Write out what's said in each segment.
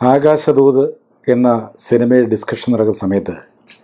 ആകാശദൂത് എന്ന സിനിമയുടെ ഡിസ്കഷൻ നടക്കുന്ന സമയത്ത്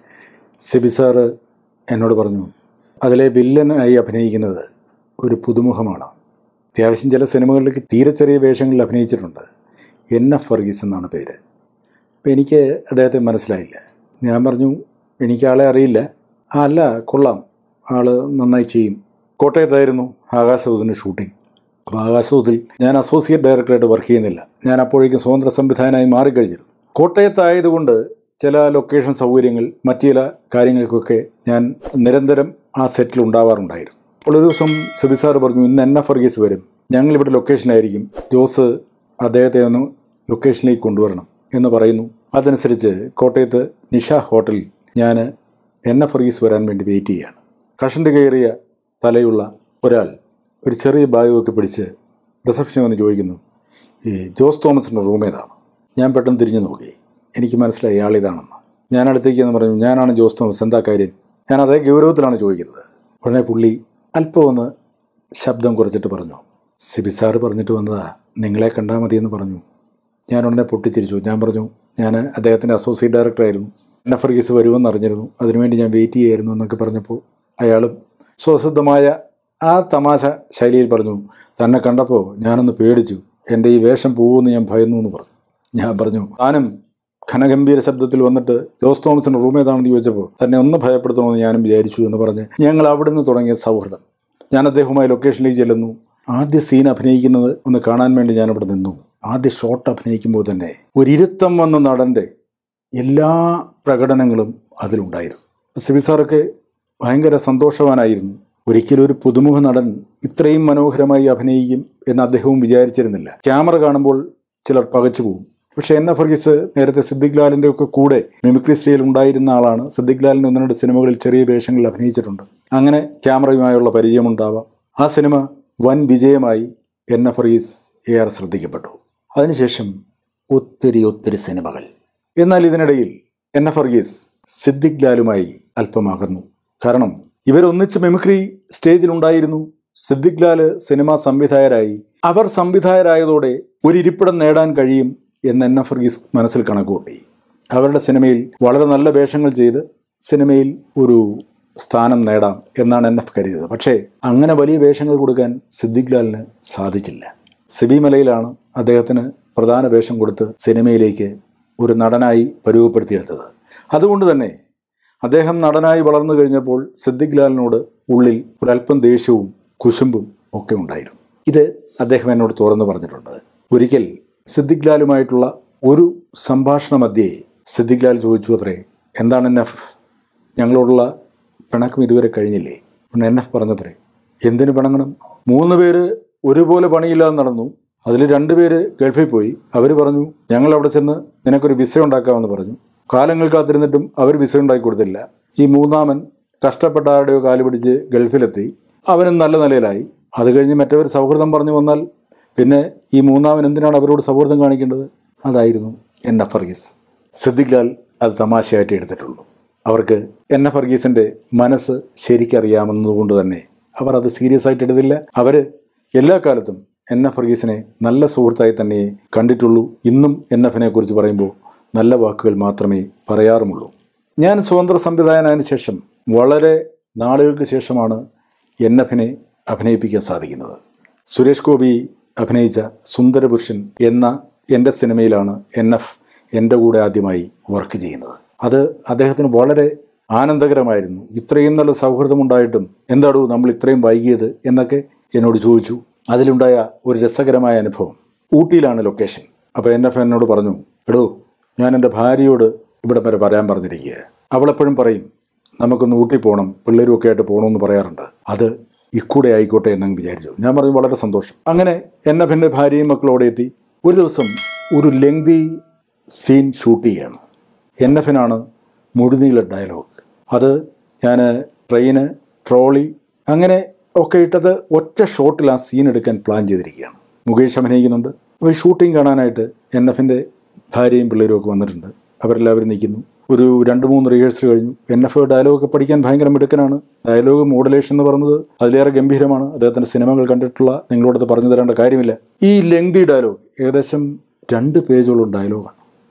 സിബി സാറ് എന്നോട് പറഞ്ഞു അതിലെ വില്ലനായി അഭിനയിക്കുന്നത് ഒരു പുതുമുഖമാണ് അത്യാവശ്യം ചില സിനിമകളിലേക്ക് തീരെ ചെറിയ വേഷങ്ങളിൽ അഭിനയിച്ചിട്ടുണ്ട് എൻ എഫ് വർഗീസ് എന്നാണ് പേര് അപ്പോൾ എനിക്ക് അദ്ദേഹത്തെ മനസ്സിലായില്ല ഞാൻ പറഞ്ഞു എനിക്ക് ആളെ അറിയില്ല ആ അല്ല കൊള്ളാം ആള് നന്നായി ചെയ്യും കോട്ടയത്തായിരുന്നു ആകാശദൂതിൻ്റെ ഷൂട്ടിംഗ് അപ്പോൾ ആകാശദൂതിൽ ഞാൻ അസോസിയേറ്റ് ഡയറക്ടറായിട്ട് വർക്ക് ചെയ്യുന്നില്ല ഞാൻ അപ്പോഴേക്കും സ്വതന്ത്ര സംവിധായകനായി മാറിക്കഴിഞ്ഞിരുന്നു കോട്ടയത്തായതുകൊണ്ട് ചില ലൊക്കേഷൻ സൗകര്യങ്ങൾ മറ്റു ചില കാര്യങ്ങൾക്കൊക്കെ ഞാൻ നിരന്തരം ആ സെറ്റിൽ ഉണ്ടാവാറുണ്ടായിരുന്നു അപ്പോൾ ഒരു ദിവസം സിബി സാറ് പറഞ്ഞു ഇന്ന് എൻ എഫ് വർഗീസ് വരും ഞങ്ങളിവിടെ ലൊക്കേഷനിലായിരിക്കും ജോസ് അദ്ദേഹത്തെ ഒന്ന് ലൊക്കേഷനിലേക്ക് കൊണ്ടുവരണം എന്ന് പറയുന്നു അതനുസരിച്ച് കോട്ടയത്ത് നിഷ ഹോട്ടലിൽ ഞാൻ എൻ എഫ് വർഗീസ് വരാൻ വേണ്ടി വെയിറ്റ് ചെയ്യുകയാണ് കഷണ്ട് കയറിയ തലയുള്ള ഒരാൾ ഒരു ചെറിയ ബാഗൊക്കെ പിടിച്ച് റിസപ്ഷനിൽ വന്ന് ചോദിക്കുന്നു ഈ ജോസ് തോമസിൻ്റെ റൂം ഏതാണ് ഞാൻ പെട്ടെന്ന് തിരിഞ്ഞു നോക്കി എനിക്ക് മനസ്സിലായി ഇയാൾ ഇതാണെന്ന് ഞാൻ അടുത്തേക്ക് എന്ന് പറഞ്ഞു ഞാനാണ് ജോസ് തോമസ് എന്താ കാര്യം ഞാൻ അതേ ഗൗരവത്തിലാണ് ചോദിക്കുന്നത് ഉടനെ പുള്ളി അല്പം ഒന്ന് ശബ്ദം കുറച്ചിട്ട് പറഞ്ഞു സിബി സാറ് പറഞ്ഞിട്ട് വന്നതാ നിങ്ങളെ കണ്ടാൽ മതിയെന്ന് പറഞ്ഞു ഞാൻ ഉടനെ പൊട്ടിച്ചിരിച്ചു ഞാൻ പറഞ്ഞു ഞാൻ അദ്ദേഹത്തിൻ്റെ അസോസിയേറ്റ് ഡയറക്ടറായിരുന്നു എന്നെ ഫർഗീസ് വരുമെന്ന് അറിഞ്ഞിരുന്നു അതിനുവേണ്ടി ഞാൻ വെയിറ്റ് ചെയ്യായിരുന്നു എന്നൊക്കെ പറഞ്ഞപ്പോൾ അയാളും സ്വസിദ്ധമായ ആ തമാശ ശൈലിയിൽ പറഞ്ഞു തന്നെ കണ്ടപ്പോൾ ഞാനൊന്ന് പേടിച്ചു എൻ്റെ ഈ വേഷം പോകുമെന്ന് ഞാൻ ഭയന്നു എന്ന് പറഞ്ഞു ഞാൻ പറഞ്ഞു താനും ഘനഗംഭീര ശബ്ദത്തിൽ വന്നിട്ട് ജോസ് തോമസിൻ്റെ റൂം ഏതാണെന്ന് ചോദിച്ചപ്പോൾ തന്നെ ഒന്ന് ഭയപ്പെടുത്തണമെന്ന് ഞാനും വിചാരിച്ചു എന്ന് പറഞ്ഞ് ഞങ്ങൾ അവിടുന്ന് തുടങ്ങിയ സൗഹൃദം ഞാൻ അദ്ദേഹവുമായി ലൊക്കേഷനിലേക്ക് ചെല്ലുന്നു ആദ്യ സീൻ അഭിനയിക്കുന്നത് ഒന്ന് കാണാൻ വേണ്ടി ഞാൻ അവിടെ നിന്നു ആദ്യ ഷോട്ട് അഭിനയിക്കുമ്പോൾ തന്നെ ഒരിരുത്തം വന്ന നടൻ്റെ എല്ലാ പ്രകടനങ്ങളും അതിലുണ്ടായിരുന്നു സിബി സാറൊക്കെ ഭയങ്കര സന്തോഷവാനായിരുന്നു ഒരിക്കലും ഒരു പുതുമുഖ നടൻ ഇത്രയും മനോഹരമായി അഭിനയിക്കും എന്ന് അദ്ദേഹവും വിചാരിച്ചിരുന്നില്ല ക്യാമറ കാണുമ്പോൾ ചിലർ പകച്ചു പോകും പക്ഷേ എൻ എഫ് വർഗീസ് നേരത്തെ സിദ്ദിഖ് ലാലിൻ്റെ ഒക്കെ കൂടെ മിമിക്രി സ്റ്റൈൽ ഉണ്ടായിരുന്ന ആളാണ് സിദ്ദിഖ് ലാലിൻ്റെ ഒന്ന് രണ്ട് സിനിമകളിൽ ചെറിയ വേഷങ്ങളിൽ അഭിനയിച്ചിട്ടുണ്ട് അങ്ങനെ ക്യാമറയുമായുള്ള പരിചയമുണ്ടാവാം ആ സിനിമ വൻ വിജയമായി എൻ എഫ് വർഗീസ് ഏറെ ശ്രദ്ധിക്കപ്പെട്ടു അതിനുശേഷം ഒത്തിരി ഒത്തിരി സിനിമകൾ എന്നാൽ ഇതിനിടയിൽ എൻ എഫ് വർഗീസ് സിദ്ദിഖ് ലാലുമായി അല്പം അകന്നു കാരണം ഇവരൊന്നിച്ച് മിമിക്രി സ്റ്റേജിലുണ്ടായിരുന്നു സിദ്ദിഖ് ലാല് സിനിമാ സംവിധായകരായി അവർ സംവിധായകരായതോടെ ഒരു ഇരിപ്പിടം നേടാൻ കഴിയും എന്ന് എൻ എഫ് വർഗീസ് മനസ്സിൽ കണക്കുകൂട്ടി അവരുടെ സിനിമയിൽ വളരെ നല്ല വേഷങ്ങൾ ചെയ്ത് സിനിമയിൽ ഒരു സ്ഥാനം നേടാം എന്നാണ് എൻ എഫ് കരുതിയത് പക്ഷേ അങ്ങനെ വലിയ വേഷങ്ങൾ കൊടുക്കാൻ സിദ്ദിഖ് ലാലിന് സാധിച്ചില്ല സിബി മലയിലാണ് അദ്ദേഹത്തിന് പ്രധാന വേഷം കൊടുത്ത് സിനിമയിലേക്ക് ഒരു നടനായി പരുവപ്പെടുത്തിയെടുത്തത് അതുകൊണ്ട് തന്നെ അദ്ദേഹം നടനായി വളർന്നു കഴിഞ്ഞപ്പോൾ സിദ്ദിഖ് ലാലിനോട് ഉള്ളിൽ ഒരല്പം ദേഷ്യവും കുശുമ്പും ഒക്കെ ഉണ്ടായിരുന്നു ഇത് അദ്ദേഹം എന്നോട് തുറന്നു പറഞ്ഞിട്ടുണ്ട് ഒരിക്കൽ സിദ്ദിഖ് ലാലുമായിട്ടുള്ള ഒരു സംഭാഷണ മധ്യേ സിദ്ദിഖ് ലാൽ ചോദിച്ചു അത്രേ എന്താണ് എൻ എഫ് ഞങ്ങളോടുള്ള പിണക്കം ഇതുവരെ കഴിഞ്ഞില്ലേ പിന്നെ എൻ എഫ് പറഞ്ഞത്രേ എന്തിനു പിണങ്ങണം മൂന്ന് പേര് ഒരുപോലെ പണിയില്ലാതെ നടന്നു അതിൽ രണ്ടുപേര് ഗൾഫിൽ പോയി അവർ പറഞ്ഞു ഞങ്ങൾ അവിടെ ചെന്ന് നിനക്കൊരു വിസ ഉണ്ടാക്കാമെന്ന് പറഞ്ഞു കാലങ്ങൾ കാത്തിരുന്നിട്ടും അവർ വിസ ഉണ്ടാക്കി കൊടുത്തില്ല ഈ മൂന്നാമൻ കഷ്ടപ്പെട്ട ആരുടെയോ കാല് പിടിച്ച് ഗൾഫിലെത്തി അവനും നല്ല നിലയിലായി അത് കഴിഞ്ഞ് മറ്റവർ സൗഹൃദം പറഞ്ഞു വന്നാൽ പിന്നെ ഈ മൂന്നാമൻ എന്തിനാണ് അവരോട് സൗഹൃദം കാണിക്കേണ്ടത് അതായിരുന്നു എൻ എഫ് ഫർഗീസ് സിദ്ദിഖ് ലാൽ അത് തമാശയായിട്ട് എടുത്തിട്ടുള്ളൂ അവർക്ക് എൻ എഫ് ഫർഗീസിൻ്റെ മനസ്സ് ശരിക്കറിയാമെന്നതുകൊണ്ട് തന്നെ അവർ അത് സീരിയസ് ആയിട്ട് എടുത്തില്ല അവർ എല്ലാ കാലത്തും എൻ എഫ് ഫർഗീസിനെ നല്ല സുഹൃത്തായി തന്നെ കണ്ടിട്ടുള്ളൂ ഇന്നും എൻ എഫിനെ കുറിച്ച് പറയുമ്പോൾ നല്ല വാക്കുകൾ മാത്രമേ പറയാറുമുള്ളൂ ഞാൻ സ്വതന്ത്ര സംവിധായകനായതിനു ശേഷം വളരെ നാളുകൾക്ക് ശേഷമാണ് എൻ എഫിനെ അഭിനയിപ്പിക്കാൻ സാധിക്കുന്നത് സുരേഷ് ഗോപി അഭിനയിച്ച സുന്ദരപുരുഷൻ എന്ന എൻ്റെ സിനിമയിലാണ് എൻ എഫ് എൻ്റെ കൂടെ ആദ്യമായി വർക്ക് ചെയ്യുന്നത് അത് അദ്ദേഹത്തിന് വളരെ ആനന്ദകരമായിരുന്നു ഇത്രയും നല്ല സൗഹൃദമുണ്ടായിട്ടും എന്താടോ നമ്മൾ ഇത്രയും വൈകിയത് എന്നൊക്കെ എന്നോട് ചോദിച്ചു അതിലുണ്ടായ ഒരു രസകരമായ അനുഭവം ഊട്ടിയിലാണ് ലൊക്കേഷൻ അപ്പോൾ എൻ എഫ് എന്നോട് പറഞ്ഞു എടോ ഞാൻ എൻ്റെ ഭാര്യയോട് ഇവിടെ വരെ പറയാൻ പറഞ്ഞിരിക്കുക അവളെപ്പോഴും പറയും നമുക്കൊന്ന് ഊട്ടി പോകണം പിള്ളേരും ഒക്കെ ആയിട്ട് പോകണമെന്ന് പറയാറുണ്ട് അത് ഇക്കൂടെ ആയിക്കോട്ടെ എന്നങ്ങ് വിചാരിച്ചു ഞാൻ പറഞ്ഞു വളരെ സന്തോഷം അങ്ങനെ എൻ എഫിൻ്റെ ഭാര്യയും മക്കളോടെ എത്തി ഒരു ദിവസം ഒരു ലെങ്തി സീൻ ഷൂട്ട് ചെയ്യുകയാണ് എൻ എഫിനാണ് മുഴുനീള ഡയലോഗ് അത് ഞാൻ ട്രെയിന് ട്രോളി അങ്ങനെ ഒക്കെ ഇട്ടത് ഒറ്റ ഷോട്ടിൽ ആ സീൻ എടുക്കാൻ പ്ലാൻ ചെയ്തിരിക്കുകയാണ് മുകേഷ് അഭിനയിക്കുന്നുണ്ട് അപ്പോൾ ഈ ഷൂട്ടിംഗ് കാണാനായിട്ട് എൻ എഫിൻ്റെ ഭാര്യയും പിള്ളേരും ഒക്കെ വന്നിട്ടുണ്ട് അവരെല്ലാവരും നിൽക്കുന്നു ഒരു രണ്ട് മൂന്ന് റിഹേഴ്സൽ കഴിഞ്ഞു എൻ എഫ് ഡയലോഗൊക്കെ പഠിക്കാൻ ഭയങ്കര മിടുക്കനാണ് ഡയലോഗ് മോഡുലേഷൻ എന്ന് പറയുന്നത് അതിലേറെ ഗംഭീരമാണ് അദ്ദേഹത്തിൻ്റെ സിനിമകൾ കണ്ടിട്ടുള്ള നിങ്ങളോടത് പറഞ്ഞു തരേണ്ട കാര്യമില്ല ഈ ലെങ്തി ഡയലോഗ് ഏകദേശം രണ്ട് പേജോളം ഡയലോഗാണ്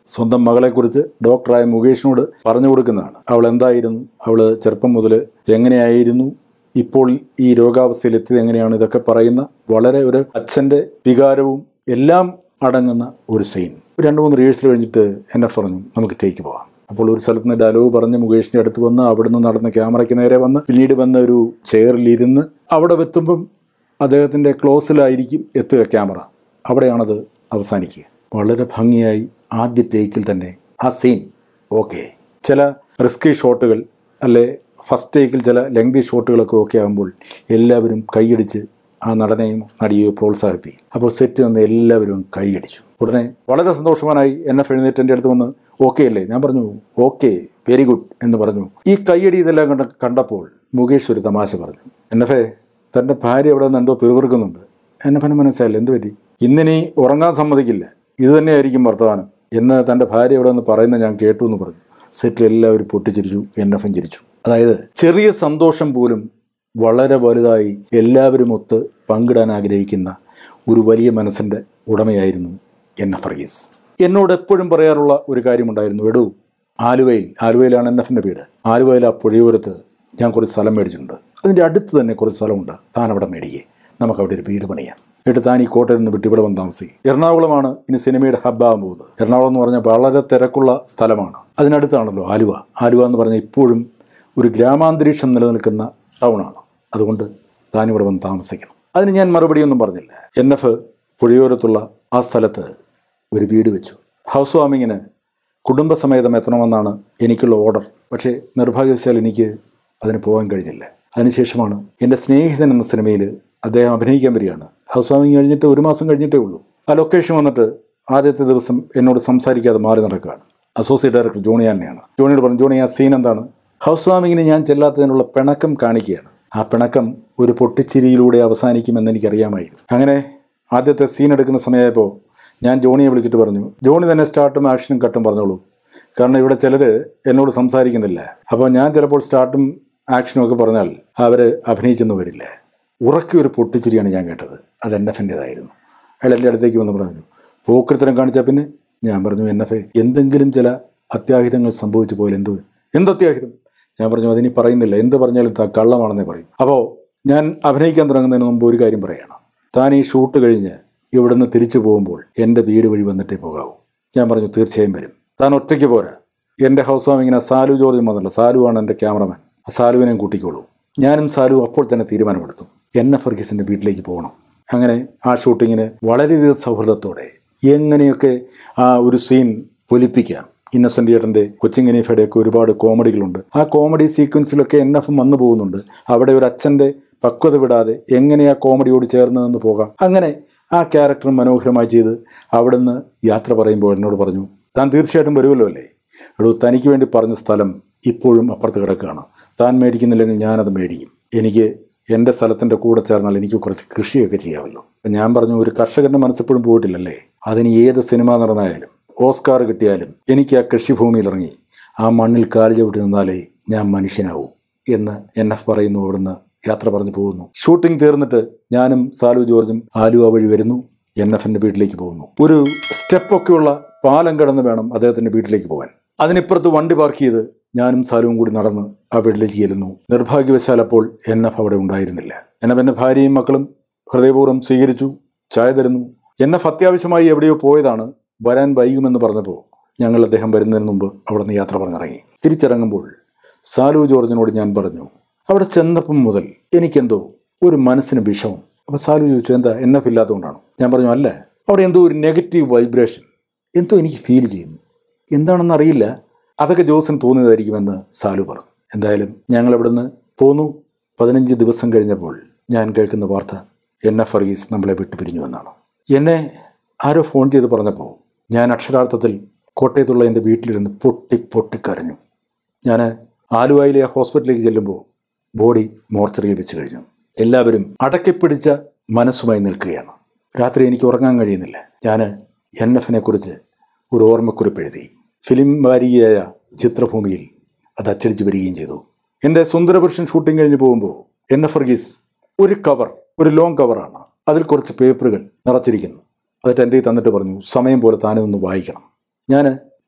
സ്വന്തം മകളെക്കുറിച്ച് ഡോക്ടറായ മുകേഷിനോട് പറഞ്ഞു കൊടുക്കുന്നതാണ് അവൾ എന്തായിരുന്നു അവൾ ചെറുപ്പം മുതൽ എങ്ങനെയായിരുന്നു ഇപ്പോൾ ഈ രോഗാവസ്ഥയിൽ എത്തിയത് എങ്ങനെയാണ് ഇതൊക്കെ പറയുന്ന വളരെ ഒരു അച്ഛൻ്റെ വികാരവും എല്ലാം അടങ്ങുന്ന ഒരു സീൻ രണ്ട് മൂന്ന് റിഹേഴ്സൽ കഴിഞ്ഞിട്ട് എന്നെ പറഞ്ഞു നമുക്ക് ടേക്ക് പോകാം അപ്പോൾ ഒരു സ്ഥലത്ത് നിന്ന് ഡയലോഗ് പറഞ്ഞ് മുകേഷിൻ്റെ അടുത്ത് വന്ന് അവിടുന്ന് നടന്ന് ക്യാമറയ്ക്ക് നേരെ വന്ന് പിന്നീട് വന്ന ഒരു ചെയറിലിരുന്ന് അവിടെ എത്തുമ്പം അദ്ദേഹത്തിൻ്റെ ക്ലോസിലായിരിക്കും എത്തുക ക്യാമറ അവിടെയാണത് അവസാനിക്കുക വളരെ ഭംഗിയായി ആദ്യ ടേക്കിൽ തന്നെ ആ സീൻ ഓക്കെ ചില റിസ്കി ഷോട്ടുകൾ അല്ലെ ഫസ്റ്റ് ടേക്കിൽ ചില ലെങ്തി ഷോട്ടുകളൊക്കെ ഓക്കെ ആകുമ്പോൾ എല്ലാവരും കൈയടിച്ച് ആ നടനെയും നടിയെയോ പ്രോത്സാഹിപ്പിക്കും അപ്പോൾ സെറ്റ് നിന്ന് എല്ലാവരും കൈയടിച്ചു ഉടനെ വളരെ സന്തോഷവാനായി എന്നെ എഴുന്നേറ്റ് എൻ്റെ അടുത്ത് വന്ന് ഓക്കെ അല്ലേ ഞാൻ പറഞ്ഞു ഓക്കെ വെരി ഗുഡ് എന്ന് പറഞ്ഞു ഈ കൈയടി ഇതെല്ലാം കണ്ട കണ്ടപ്പോൾ മുകേഷ് ഒരു തമാശ പറഞ്ഞു എന്നഫേ തൻ്റെ ഭാര്യ അവിടെ നിന്ന് എന്തോ പിറുപിറുക്കുന്നുണ്ട് എന്നെ പന മനസ്സിലായില്ല എന്ത് പറ്റി ഇന്നിനി ഉറങ്ങാൻ സമ്മതിക്കില്ല ഇത് തന്നെയായിരിക്കും വർത്തമാനം എന്ന് തൻ്റെ ഭാര്യ ഇവിടെ നിന്ന് പറയുന്നത് ഞാൻ കേട്ടു എന്ന് പറഞ്ഞു സെറ്റിൽ എല്ലാവരും പൊട്ടിച്ചിരിച്ചു എൻ എഫും ചിരിച്ചു അതായത് ചെറിയ സന്തോഷം പോലും വളരെ വലുതായി എല്ലാവരും ഒത്ത് പങ്കിടാൻ ആഗ്രഹിക്കുന്ന ഒരു വലിയ മനസ്സിൻ്റെ ഉടമയായിരുന്നു എൻ എഫ് വർഗീസ് എന്നോട് എപ്പോഴും പറയാറുള്ള ഒരു കാര്യമുണ്ടായിരുന്നു എടൂ ആലുവയിൽ ആലുവയിലാണ് എൻ എഫിൻ്റെ വീട് ആലുവയിൽ ആ പുഴയോരത്ത് ഞാൻ കുറച്ച് സ്ഥലം മേടിച്ചിട്ടുണ്ട് അതിൻ്റെ അടുത്ത് തന്നെ കുറച്ച് സ്ഥലമുണ്ട് താൻ അവിടെ മേടിക്കേ നമുക്ക് അവിടെ ഒരു വീട് പണിയാം എന്നിട്ട് താൻ ഈ കോട്ടയിൽ നിന്ന് വിട്ട് ഇവിടെ വന്ന് താമസിക്കും എറണാകുളമാണ് ഇനി സിനിമയുടെ ഹബ്ബാകാൻ പോകുന്നത് എറണാകുളം എന്ന് പറഞ്ഞാൽ വളരെ തിരക്കുള്ള സ്ഥലമാണ് അതിനടുത്താണല്ലോ ആലുവ ആലുവ എന്ന് പറഞ്ഞാൽ ഇപ്പോഴും ഒരു ഗ്രാമാന്തരീക്ഷം നിലനിൽക്കുന്ന ടൗണാണ് അതുകൊണ്ട് താൻ ഇവിടെ വന്ന് താമസിക്കണം അതിന് ഞാൻ മറുപടിയൊന്നും പറഞ്ഞില്ല എൻ എഫ് പുഴയോരത്തുള്ള ആ സ്ഥലത്ത് ഒരു വീട് വെച്ചു ഹൗസ് വാമിങ്ങിന് കുടുംബസമേതം എത്തണമെന്നാണ് എനിക്കുള്ള ഓർഡർ പക്ഷേ നിർഭാഗ്യവശാൽ എനിക്ക് അതിന് പോകാൻ കഴിഞ്ഞില്ല അതിനുശേഷമാണ് എൻ്റെ സ്നേഹിതൻ എന്ന സിനിമയിൽ അദ്ദേഹം അഭിനയിക്കാൻ വരികയാണ് ഹൗസ് വാമിങ് കഴിഞ്ഞിട്ട് ഒരു മാസം കഴിഞ്ഞിട്ടേ ഉള്ളൂ ആ ലൊക്കേഷൻ വന്നിട്ട് ആദ്യത്തെ ദിവസം എന്നോട് സംസാരിക്കാതെ മാറി നടക്കുകയാണ് അസോസിയേറ്റ് ഡയറക്ടർ ജോണി തന്നെയാണ് ജോണിയോട് പറഞ്ഞു ജോണി ആ സീൻ എന്താണ് ഹൗസ് വാമിങ്ങിന് ഞാൻ ചെല്ലാത്തതിനുള്ള പിണക്കം കാണിക്കുകയാണ് ആ പിണക്കം ഒരു പൊട്ടിച്ചിരിയിലൂടെ അവസാനിക്കുമെന്ന് എനിക്കറിയാമായിരുന്നു അങ്ങനെ ആദ്യത്തെ സീൻ എടുക്കുന്ന സമയമായപ്പോൾ ഞാൻ ജോണിയെ വിളിച്ചിട്ട് പറഞ്ഞു ജോണി തന്നെ സ്റ്റാർട്ടും ആക്ഷനും കട്ടും പറഞ്ഞോളൂ കാരണം ഇവിടെ ചിലർ എന്നോട് സംസാരിക്കുന്നില്ല അപ്പോൾ ഞാൻ ചിലപ്പോൾ സ്റ്റാർട്ടും ആക്ഷനും ഒക്കെ പറഞ്ഞാൽ അവർ അഭിനയിച്ചെന്ന് വരില്ല ഉറക്കി ഒരു പൊട്ടിച്ചിരിയാണ് ഞാൻ കേട്ടത് അത് എൻ എഫിൻ്റെതായിരുന്നു അയാൾ എൻ്റെ അടുത്തേക്ക് വന്ന് പറഞ്ഞു പോക്കൃത്തരം കാണിച്ചാൽ പിന്നെ ഞാൻ പറഞ്ഞു എൻ എഫ് എന്തെങ്കിലും ചില അത്യാഹിതങ്ങൾ സംഭവിച്ചു പോയാൽ എന്തോ എന്ത് അത്യാഹിതം ഞാൻ പറഞ്ഞു അതിനി പറയുന്നില്ല എന്ത് പറഞ്ഞാലും താ കള്ളമാണെന്നേ പറയും അപ്പോൾ ഞാൻ അഭിനയിക്കാൻ തുടങ്ങുന്നതിന് മുമ്പ് ഒരു കാര്യം പറയണം താൻ ഈ ഷൂട്ട് കഴിഞ്ഞ് ഇവിടുന്ന് തിരിച്ചു പോകുമ്പോൾ എൻ്റെ വീട് വഴി വന്നിട്ടേ പോകാവൂ ഞാൻ പറഞ്ഞു തീർച്ചയായും വരും താൻ ഒറ്റയ്ക്ക് പോരാ എൻ്റെ ഹൗസ് വാമിങ്ങിനെ സാലു ജോർജും വന്നല്ലോ സാലുവാണ് എൻ്റെ ക്യാമറമാൻ ആ സാലുവിനെയും കൂട്ടിക്കോളൂ ഞാനും സാലു അപ്പോൾ തന്നെ തീരുമാനമെടുത്തു എൻ എഫ് വർഗീസിൻ്റെ വീട്ടിലേക്ക് പോകണം അങ്ങനെ ആ ഷൂട്ടിങ്ങിന് വളരെയധികം സൗഹൃദത്തോടെ എങ്ങനെയൊക്കെ ആ ഒരു സീൻ പൊലിപ്പിക്കാം ഇന്നസെൻ്റ് ചേട്ടൻ്റെ കൊച്ചിങ്ങനീഫയുടെ ഒക്കെ ഒരുപാട് കോമഡികളുണ്ട് ആ കോമഡി സീക്വൻസിലൊക്കെ എൻ എഫും വന്നു പോകുന്നുണ്ട് അവിടെ ഒരു അച്ഛൻ്റെ പക്വത വിടാതെ എങ്ങനെ ആ കോമഡിയോട് ചേർന്ന് നിന്ന് പോകാം അങ്ങനെ ആ ക്യാരക്ടർ മനോഹരമായി ചെയ്ത് അവിടുന്ന് യാത്ര പറയുമ്പോൾ എന്നോട് പറഞ്ഞു താൻ തീർച്ചയായിട്ടും വരുമല്ലോ അല്ലേ എടോ തനിക്ക് വേണ്ടി പറഞ്ഞ സ്ഥലം ഇപ്പോഴും അപ്പുറത്ത് കിടക്കുകയാണ് താൻ മേടിക്കുന്നില്ലെങ്കിൽ ഞാനത് മേടിക്കും എനിക്ക് എൻ്റെ സ്ഥലത്തിൻ്റെ കൂടെ ചേർന്നാൽ എനിക്ക് കുറച്ച് കൃഷിയൊക്കെ ചെയ്യാമല്ലോ ഞാൻ പറഞ്ഞു ഒരു കർഷകൻ്റെ മനസ്സെപ്പോഴും പോയിട്ടില്ലല്ലേ അതിന് ഏത് സിനിമ നടന്നായാലും ഓസ്കാർ കിട്ടിയാലും എനിക്ക് ആ കൃഷിഭൂമിയിൽ ഇറങ്ങി ആ മണ്ണിൽ കാല് ചവിട്ടി നിന്നാലേ ഞാൻ മനുഷ്യനാവൂ എന്ന് എൻ എഫ് പറയുന്നു അവിടുന്ന് യാത്ര പറഞ്ഞു പോകുന്നു ഷൂട്ടിംഗ് തീർന്നിട്ട് ഞാനും സാലു ജോർജും ആലുവ വഴി വരുന്നു എൻ എഫിൻ്റെ വീട്ടിലേക്ക് പോകുന്നു ഒരു സ്റ്റെപ്പൊക്കെയുള്ള പാലം കടന്ന് വേണം അദ്ദേഹത്തിൻ്റെ വീട്ടിലേക്ക് പോകാൻ അതിനിപ്പുറത്ത് വണ്ടി പാർക്ക് ചെയ്ത് ഞാനും സാലുവും കൂടി നടന്ന് ആ വീട്ടിലേക്ക് ചെല്ലുന്നു നിർഭാഗ്യവശാൽ അപ്പോൾ എൻ എഫ് അവിടെ ഉണ്ടായിരുന്നില്ല എൻ എഫ് എൻ്റെ ഭാര്യയും മക്കളും ഹൃദയപൂർവ്വം സ്വീകരിച്ചു ചായ തരുന്നു എൻ എഫ് അത്യാവശ്യമായി എവിടെയോ പോയതാണ് വരാൻ വൈകുമെന്ന് പറഞ്ഞപ്പോൾ ഞങ്ങൾ അദ്ദേഹം വരുന്നതിന് മുമ്പ് അവിടെ നിന്ന് യാത്ര പറഞ്ഞിറങ്ങി തിരിച്ചിറങ്ങുമ്പോൾ സാലു ജോർജിനോട് ഞാൻ പറഞ്ഞു അവിടെ ചെന്നപ്പം മുതൽ എനിക്കെന്തോ ഒരു മനസ്സിന് വിഷമം അപ്പോൾ സാലു ചോദിച്ചു എന്താ എൻ എഫ് ഇല്ലാത്തതുകൊണ്ടാണോ ഞാൻ പറഞ്ഞു അല്ല അവിടെ എന്തോ ഒരു നെഗറ്റീവ് വൈബ്രേഷൻ എന്തോ എനിക്ക് ഫീൽ ചെയ്യുന്നു എന്താണെന്ന് അറിയില്ല അതൊക്കെ ജോസിന് തോന്നിയതായിരിക്കുമെന്ന് സാലു പറഞ്ഞു എന്തായാലും ഞങ്ങൾ ഇവിടുന്ന് പോന്നു പതിനഞ്ച് ദിവസം കഴിഞ്ഞപ്പോൾ ഞാൻ കേൾക്കുന്ന വാർത്ത എൻ എഫ് വർഗീസ് നമ്മളെ വിട്ടുപിരിഞ്ഞു എന്നാണ് എന്നെ ആരോ ഫോൺ ചെയ്ത് പറഞ്ഞപ്പോൾ ഞാൻ അക്ഷരാർത്ഥത്തിൽ കോട്ടയത്തുള്ള എൻ്റെ വീട്ടിലിരുന്ന് പൊട്ടി പൊട്ടിക്കരഞ്ഞു ഞാൻ ആലുവയിലെ ആ ഹോസ്പിറ്റലിലേക്ക് ചെല്ലുമ്പോൾ ബോഡി മോർച്ചറിയിൽ വെച്ച് കഴിഞ്ഞു എല്ലാവരും അടക്കിപ്പിടിച്ച മനസ്സുമായി നിൽക്കുകയാണ് രാത്രി എനിക്ക് ഉറങ്ങാൻ കഴിയുന്നില്ല ഞാൻ എൻ എഫിനെ കുറിച്ച് ഒരു ഓർമ്മക്കുറിപ്പ് എഴുതി ഫിലിം വാരികയായ ചിത്രഭൂമിയിൽ അത് അച്ചടിച്ച് വരികയും ചെയ്തു എൻ്റെ സുന്ദരപുരുഷൻ ഷൂട്ടിംഗ് കഴിഞ്ഞ് പോകുമ്പോൾ എൻ എഫ് വർഗീസ് ഒരു കവർ ഒരു ലോങ് കവറാണ് അതിൽ കുറച്ച് പേപ്പറുകൾ നിറച്ചിരിക്കുന്നു എന്നിട്ട് എൻ്റെ കയ്യിൽ തന്നിട്ട് പറഞ്ഞു സമയം പോലെ താനൊന്ന് വായിക്കണം ഞാൻ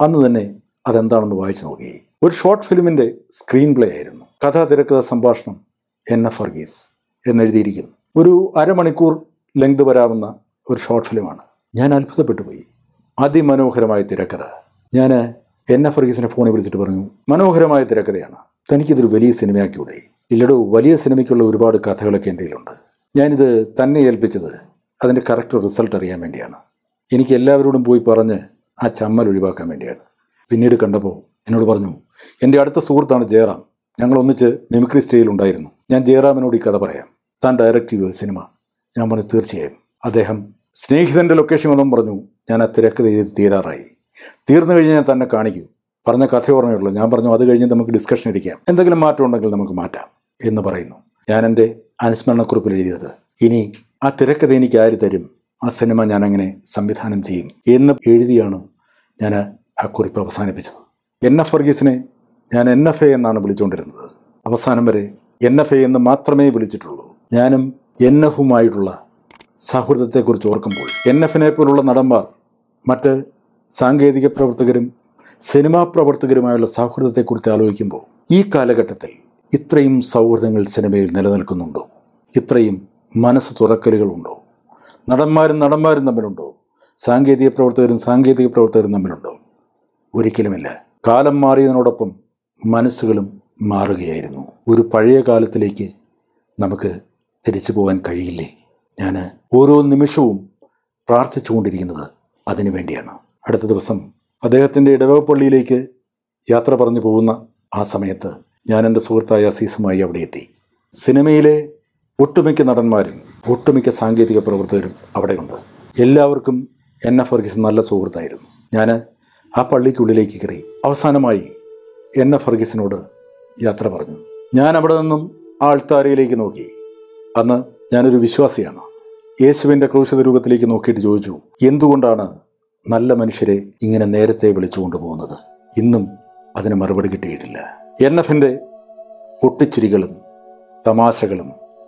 അന്ന് തന്നെ അതെന്താണെന്ന് വായിച്ചു നോക്കി ഒരു ഷോർട്ട് ഫിലിമിൻ്റെ സ്ക്രീൻ പ്ലേ ആയിരുന്നു കഥ തിരക്കഥ സംഭാഷണം എൻ എഫ് വർഗീസ് എന്നെഴുതിയിരിക്കുന്നു ഒരു അരമണിക്കൂർ ലെങ്ത് വരാവുന്ന ഒരു ഷോർട്ട് ഫിലിമാണ് ഞാൻ അത്ഭുതപ്പെട്ടു പോയി അതിമനോഹരമായ തിരക്കഥ ഞാൻ എൻ എഫ് വർഗീസിനെ ഫോണിൽ വിളിച്ചിട്ട് പറഞ്ഞു മനോഹരമായ തിരക്കഥയാണ് തനിക്കിതൊരു വലിയ സിനിമയാക്കിയൂടെ ഇല്ലടോ വലിയ സിനിമയ്ക്കുള്ള ഒരുപാട് കഥകളൊക്കെ എൻ്റെ കയ്യിലുണ്ട് ഞാനിത് തന്നെ ഏൽപ്പിച്ചത് അതിൻ്റെ കറക്റ്റ് റിസൾട്ട് അറിയാൻ വേണ്ടിയാണ് എനിക്ക് എല്ലാവരോടും പോയി പറഞ്ഞ് ആ ചമ്മൽ ഒഴിവാക്കാൻ വേണ്ടിയാണ് പിന്നീട് കണ്ടപ്പോൾ എന്നോട് പറഞ്ഞു എൻ്റെ അടുത്ത സുഹൃത്താണ് ജയറാം ഞങ്ങൾ ഒന്നിച്ച് മിമിക്രി സ്റ്റേയിൽ ഉണ്ടായിരുന്നു ഞാൻ ജയറാമിനോട് ഈ കഥ പറയാം താൻ ഡയറക്റ്റ് ചെയ്യുക സിനിമ ഞാൻ പറഞ്ഞു തീർച്ചയായും അദ്ദേഹം സ്നേഹിതൻ്റെ ലൊക്കേഷൻ വന്നും പറഞ്ഞു ഞാൻ ആ തിരക്കഥ എഴുതി തീരാറായി തീർന്നു കഴിഞ്ഞ് ഞാൻ തന്നെ കാണിക്കൂ പറഞ്ഞ കഥ ഓർമ്മയുള്ളൂ ഞാൻ പറഞ്ഞു അത് കഴിഞ്ഞ് നമുക്ക് ഡിസ്കഷൻ ഇരിക്കാം എന്തെങ്കിലും മാറ്റം ഉണ്ടെങ്കിൽ നമുക്ക് മാറ്റാം എന്ന് പറയുന്നു ഞാൻ എൻ്റെ അനുസ്മരണക്കുറിപ്പിൽ എഴുതിയത് ഇനി ആ തിരക്കഥ എനിക്ക് ആര് തരും ആ സിനിമ ഞാൻ അങ്ങനെ സംവിധാനം ചെയ്യും എന്ന് എഴുതിയാണ് ഞാൻ ആ കുറിപ്പ് അവസാനിപ്പിച്ചത് എൻ എഫ് വർഗീസിനെ ഞാൻ എൻ എഫ് എ എന്നാണ് വിളിച്ചുകൊണ്ടിരുന്നത് അവസാനം വരെ എൻ എഫ് എ എന്ന് മാത്രമേ വിളിച്ചിട്ടുള്ളൂ ഞാനും എൻ എഫുമായിട്ടുള്ള സൗഹൃദത്തെക്കുറിച്ച് ഓർക്കുമ്പോൾ എൻ എഫിനെ പോലുള്ള നടന്മാർ മറ്റ് സാങ്കേതിക പ്രവർത്തകരും സിനിമാ പ്രവർത്തകരുമായുള്ള സൗഹൃദത്തെക്കുറിച്ച് ആലോചിക്കുമ്പോൾ ഈ കാലഘട്ടത്തിൽ ഇത്രയും സൗഹൃദങ്ങൾ സിനിമയിൽ നിലനിൽക്കുന്നുണ്ടോ ഇത്രയും മനസ്സ് തുറക്കലുകളുണ്ടോ നടന്മാരും നടന്മാരും തമ്മിലുണ്ടോ സാങ്കേതിക പ്രവർത്തകരും സാങ്കേതിക പ്രവർത്തകരും തമ്മിലുണ്ടോ ഒരിക്കലുമില്ല കാലം മാറിയതിനോടൊപ്പം മനസ്സുകളും മാറുകയായിരുന്നു ഒരു പഴയ കാലത്തിലേക്ക് നമുക്ക് തിരിച്ചു പോകാൻ കഴിയില്ലേ ഞാൻ ഓരോ നിമിഷവും പ്രാർത്ഥിച്ചുകൊണ്ടിരിക്കുന്നത് അതിനു വേണ്ടിയാണ് അടുത്ത ദിവസം അദ്ദേഹത്തിൻ്റെ ഇടവകപ്പള്ളിയിലേക്ക് യാത്ര പറഞ്ഞു പോകുന്ന ആ സമയത്ത് ഞാൻ എൻ്റെ സുഹൃത്തായ അസീസുമായി അവിടെ എത്തി സിനിമയിലെ ഒട്ടുമിക്ക നടന്മാരും ഒട്ടുമിക്ക സാങ്കേതിക പ്രവർത്തകരും അവിടെയുണ്ട് എല്ലാവർക്കും എൻ എഫ് വർഗീസ് നല്ല സുഹൃത്തായിരുന്നു ഞാൻ ആ പള്ളിക്കുള്ളിലേക്ക് കയറി അവസാനമായി എൻ എഫ് വർഗീസിനോട് യാത്ര പറഞ്ഞു ഞാൻ അവിടെ നിന്നും ആ ആൾത്താരയിലേക്ക് നോക്കി അന്ന് ഞാനൊരു വിശ്വാസിയാണ് യേശുവിൻ്റെ ക്രൂശിത രൂപത്തിലേക്ക് നോക്കിയിട്ട് ചോദിച്ചു എന്തുകൊണ്ടാണ് നല്ല മനുഷ്യരെ ഇങ്ങനെ നേരത്തെ വിളിച്ചു കൊണ്ടുപോകുന്നത് ഇന്നും അതിന് മറുപടി കിട്ടിയിട്ടില്ല എൻ എഫിൻ്റെ പൊട്ടിച്ചിരികളും തമാശകളും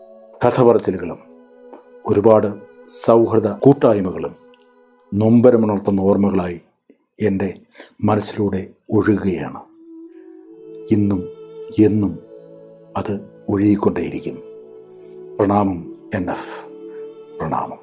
കഥ പറച്ചിലുകളും ഒരുപാട് സൗഹൃദ കൂട്ടായ്മകളും നൊമ്പരമുണർത്തുന്ന ഓർമ്മകളായി എൻ്റെ മനസ്സിലൂടെ ഒഴുകുകയാണ് ഇന്നും എന്നും അത് ഒഴുകിക്കൊണ്ടേയിരിക്കും പ്രണാമം എൻ എഫ് പ്രണാമം